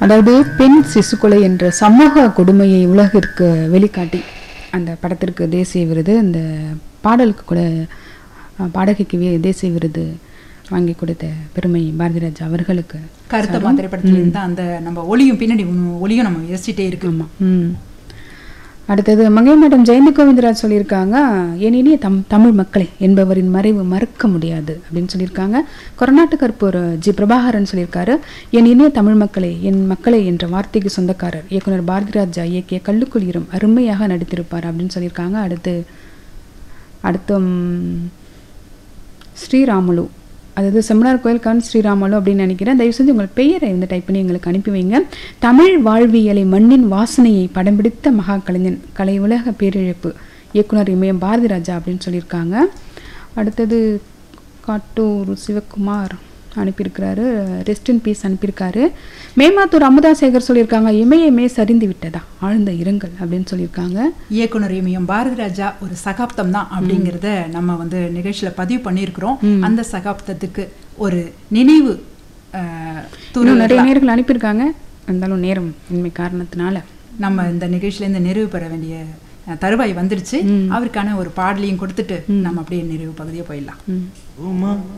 அதாவது பெண் சிசுக்கொலை என்ற சமூக கொடுமையை உலகிற்கு வெளிக்காட்டி அந்த படத்திற்கு தேசிய விருது அந்த பாடலுக்கு கூட அஹ், பாடகிக்கு வே- தேசிய விருது வாங்கி கொடுத்த பெருமை பாரதி ராஜா அவர்களுக்கு கருத்தம்மா திரைப்படத்துல இருந்து அந்த நம்ம ஒளியும் பின்னாடி உம் ஒளியும் நம்ம யோசிச்சுட்டே இருக்கு ஆமாம் ம் அடுத்தது மங்கை மேடம் ஜெயந்தி கோவிந்தராஜ் சொல்லியிருக்காங்க என் இனிய தம் தமிழ் மக்களே என்பவரின் மறைவு மறக்க முடியாது அப்படின்னு சொல்லியிருக்காங்க கொரநாட்டு கற்பூர் ஜி பிரபாகரன் சொல்லியிருக்காரு என் இனிய தமிழ் மக்களே என் மக்களே என்ற வார்த்தைக்கு சொந்தக்காரர் இயக்குனர் பாரதிராஜா இயக்கிய கள்ளுக்குளிரும் அருமையாக நடித்திருப்பார் அப்படின்னு சொல்லியிருக்காங்க அடுத்து அடுத்து ம், ஸ்ரீராமுலு அதாவது செம்மனார் கோயில் கான் ஸ்ரீராமலு அப்படின்னு நினைக்கிறேன் தயவு செஞ்சு உங்கள் பெயரை வந்து டைப் பண்ணி எங்களுக்கு அனுப்பி வைங்க தமிழ் வாழ்வியலை மண்ணின் வாசனையை படம் பிடித்த மகா கலைஞன் கலை உலக பேரிழப்பு இயக்குனர் இமயம் பாரதி ராஜா அப்படின்னு சொல்லியிருக்காங்க அடுத்தது காட்டூர் சிவகுமார் அனுப்பியிருக்கிறாரு ரெஸ்ட் இன் பீஸ் அனுப்பியிருக்காரு மேமாத்தூர் அமுதாசேகர் சொல்லியிருக்காங்க இமயமே சரிந்து விட்டதா ஆழ்ந்த இரங்கல் அப்படின்னு சொல்லியிருக்காங்க இயக்குனர் இமயம் பாரதி ராஜா ஒரு சகாப்தம் தான் அப்படிங்கிறத நம்ம வந்து நிகழ்ச்சியில பதிவு பண்ணியிருக்கிறோம் அந்த சகாப்தத்துக்கு ஒரு நினைவு அஹ், இன்னும் தூரல் நிறைய நேர்கள் அனுப்பியிருக்காங்க இருந்தாலும் நேரம் இன்மை காரணத்தினால நம்ம இந்த நிகழ்ச்சியில இருந்து நிறைவு பெற வேண்டிய அஹ், தருவாய் வந்துருச்சு அவருக்கான ஒரு பாடலையும் கொடுத்துட்டு நம்ம அப்படியே நிறைவு பகுதியை போயிடலாம் ம் உமா